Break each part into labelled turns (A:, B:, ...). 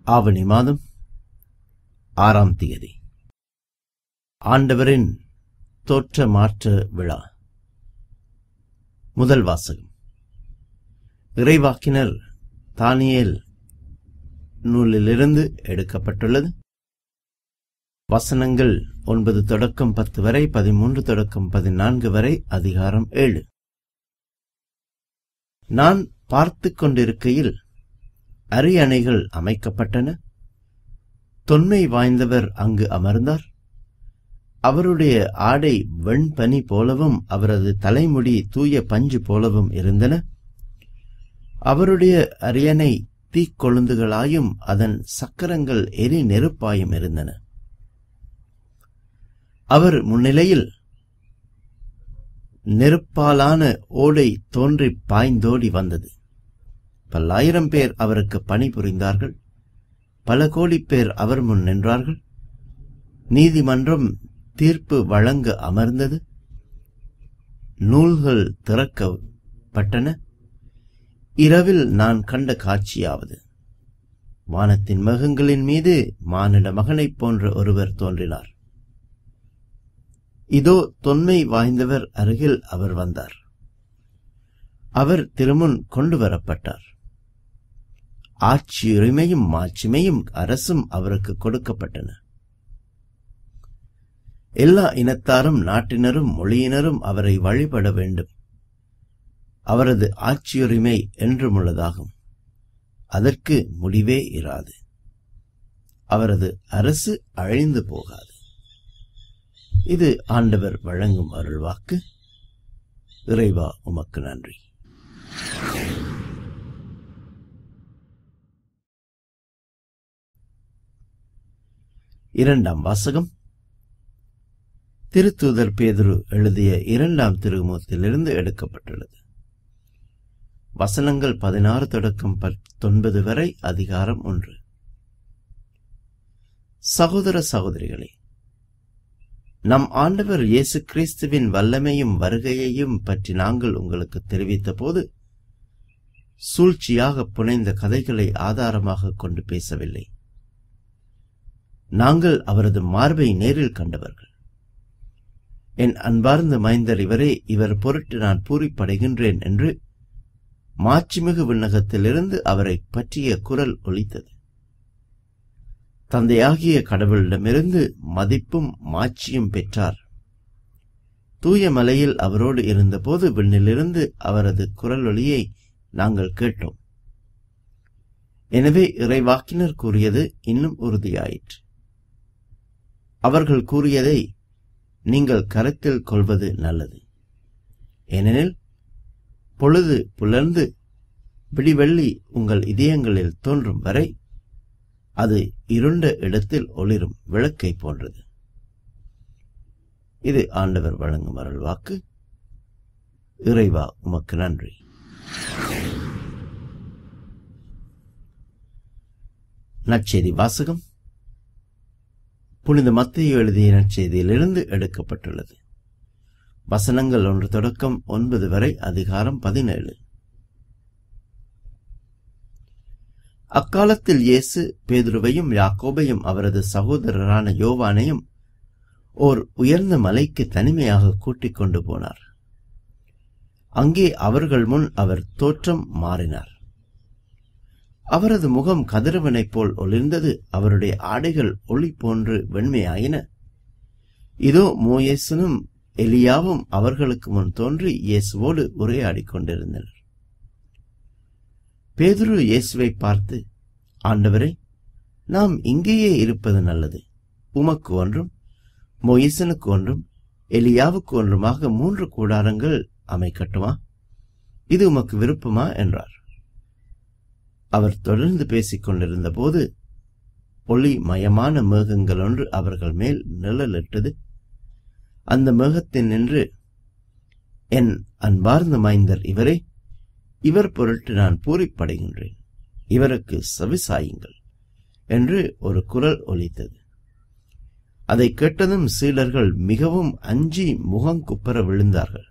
A: ஆவணி மாதம் ஆறாம் தேதி ஆண்டவரின் தோற்ற மாற்ற விழா முதல் வாசகம் இறைவாக்கினர் தானியேல் நூலிலிருந்து எடுக்கப்பட்டுள்ளது வசனங்கள் ஒன்பது தொடக்கம் பத்து வரை பதிமூன்று தொடக்கம் பதினான்கு வரை அதிகாரம் ஏழு நான் பார்த்துக் கொண்டிருக்கையில் அரியணைகள் அமைக்கப்பட்டன தொன்மை வாய்ந்தவர் அங்கு அமர்ந்தார் அவருடைய ஆடை வெண்பனி போலவும் அவரது தலைமுடி தூய பஞ்சு போலவும் இருந்தன அவருடைய அரியணை தீக்கொழுந்துகளாயும் அதன் சக்கரங்கள் எரி நெருப்பாயும் இருந்தன அவர் முன்னிலையில் நெருப்பாலான ஓடை தோன்றி பாய்ந்தோடி வந்தது பல்லாயிரம் பேர் அவருக்கு பணிபுரிந்தார்கள் பல கோடி பேர் அவர் முன் நின்றார்கள் நீதிமன்றம் தீர்ப்பு வழங்க அமர்ந்தது நூல்கள் திறக்கப்பட்டன இரவில் நான் கண்ட காட்சியாவது வானத்தின் மகங்களின் மீது மானிட மகனைப் போன்ற ஒருவர் தோன்றினார் இதோ தொன்மை வாய்ந்தவர் அருகில் அவர் வந்தார் அவர் திருமுன் கொண்டு வரப்பட்டார் ஆட்சியுரிமையும் மாட்சிமையும் அரசும் அவருக்கு கொடுக்கப்பட்டன எல்லா இனத்தாரும் நாட்டினரும் மொழியினரும் அவரை வழிபட வேண்டும் அவரது ஆட்சியுரிமை என்றுமுள்ளதாகும் அதற்கு முடிவே இராது அவரது அரசு அழிந்து போகாது இது ஆண்டவர் வழங்கும் அருள்வாக்கு இறைவா உமக்கு நன்றி இரண்டாம் வாசகம் திருத்தூதர் பேதுரு எழுதிய இரண்டாம் திருமுகத்திலிருந்து எடுக்கப்பட்டுள்ளது வசனங்கள் பதினாறு தொடக்கம் பத்தொன்பது வரை அதிகாரம் ஒன்று சகோதர சகோதரிகளே நம் ஆண்டவர் இயேசு கிறிஸ்துவின் வல்லமையும் வருகையையும் பற்றி நாங்கள் உங்களுக்கு தெரிவித்த போது சூழ்ச்சியாக புனைந்த கதைகளை ஆதாரமாக கொண்டு பேசவில்லை நாங்கள் அவரது மார்பை நேரில் கண்டவர்கள் என் அன்பார்ந்த மைந்தர் இவரே இவர் பொருட்டு நான் பூரிப்படைகின்றேன் என்று மாட்சிமிகு விண்ணகத்திலிருந்து அவரை பற்றிய குரல் ஒலித்தது தந்தையாகிய கடவுளிடமிருந்து மதிப்பும் மாட்சியும் பெற்றார் தூய மலையில் அவரோடு இருந்தபோது விண்ணிலிருந்து அவரது குரல் ஒலியை நாங்கள் கேட்டோம் எனவே இறைவாக்கினர் கூறியது இன்னும் உறுதியாயிற்று அவர்கள் கூறியதை நீங்கள் கருத்தில் கொள்வது நல்லது ஏனெனில் பொழுது புலர்ந்து விடிவெள்ளி உங்கள் இதயங்களில் தோன்றும் வரை அது இருண்ட இடத்தில் ஒளிரும் விளக்கை போன்றது இது ஆண்டவர் வழங்கும் அருள்வாக்கு இறைவா உமக்கு நன்றி நற்செய்தி வாசகம் புனித மத்திய எழுதிய நற்செய்தியிலிருந்து எடுக்கப்பட்டுள்ளது வசனங்கள் ஒன்று தொடக்கம் ஒன்பது வரை அதிகாரம் பதினேழு அக்காலத்தில் இயேசு பேதுருவையும் யாக்கோபையும் அவரது சகோதரரான யோவானையும் ஓர் உயர்ந்த மலைக்கு தனிமையாக கூட்டிக் கொண்டு போனார் அங்கே அவர்கள் முன் அவர் தோற்றம் மாறினார் அவரது முகம் கதிரவனைப் போல் ஒளிர்ந்தது அவருடைய ஆடைகள் ஒளி போன்று வெண்மையாயின இதோ மோயேசனும் எலியாவும் அவர்களுக்கு முன் தோன்றி இயேசுவோடு உரையாடிக் கொண்டிருந்தனர் பேதுரு இயேசுவை பார்த்து ஆண்டவரே நாம் இங்கேயே இருப்பது நல்லது உமக்கு ஒன்றும் மொயிசனுக்கு ஒன்றும் எலியாவுக்கு ஒன்றுமாக மூன்று கூடாரங்கள் அமைக்கட்டுமா இது உமக்கு விருப்பமா என்றார் அவர் தொடர்ந்து பேசிக் கொண்டிருந்த போது ஒளி மயமான மேகங்கள் ஒன்று அவர்கள் மேல் நிழலிட்டது அந்த மேகத்தின் நின்று என் அன்பார்ந்த மைந்தர் இவரே இவர் பொருட்டு நான் பூரிப்படைகின்றேன் இவருக்கு செவிசாயுங்கள் என்று ஒரு குரல் ஒலித்தது அதை கேட்டதும் சீடர்கள் மிகவும் அஞ்சி முகங்குப்பர விழுந்தார்கள்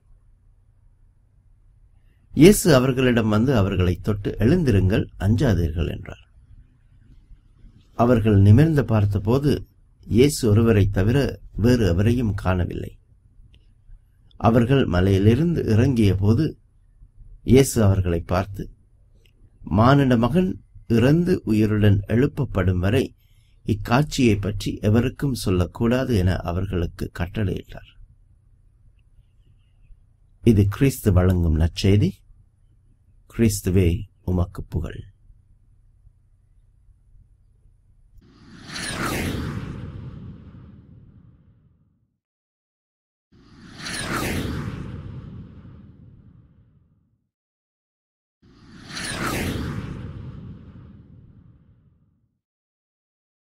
A: இயேசு அவர்களிடம் வந்து அவர்களை தொட்டு எழுந்திருங்கள் அஞ்சாதீர்கள் என்றார் அவர்கள் நிமிர்ந்து பார்த்தபோது இயேசு ஒருவரை தவிர வேறு எவரையும் காணவில்லை அவர்கள் மலையிலிருந்து இறங்கிய போது இயேசு அவர்களை பார்த்து மானிட மகன் இறந்து உயிருடன் எழுப்பப்படும் வரை இக்காட்சியை பற்றி எவருக்கும் சொல்லக்கூடாது என அவர்களுக்கு கட்டளையிட்டார் இது கிறிஸ்து வழங்கும் நற்செய்தி கிறிஸ்துவே உமக்கு புகழ்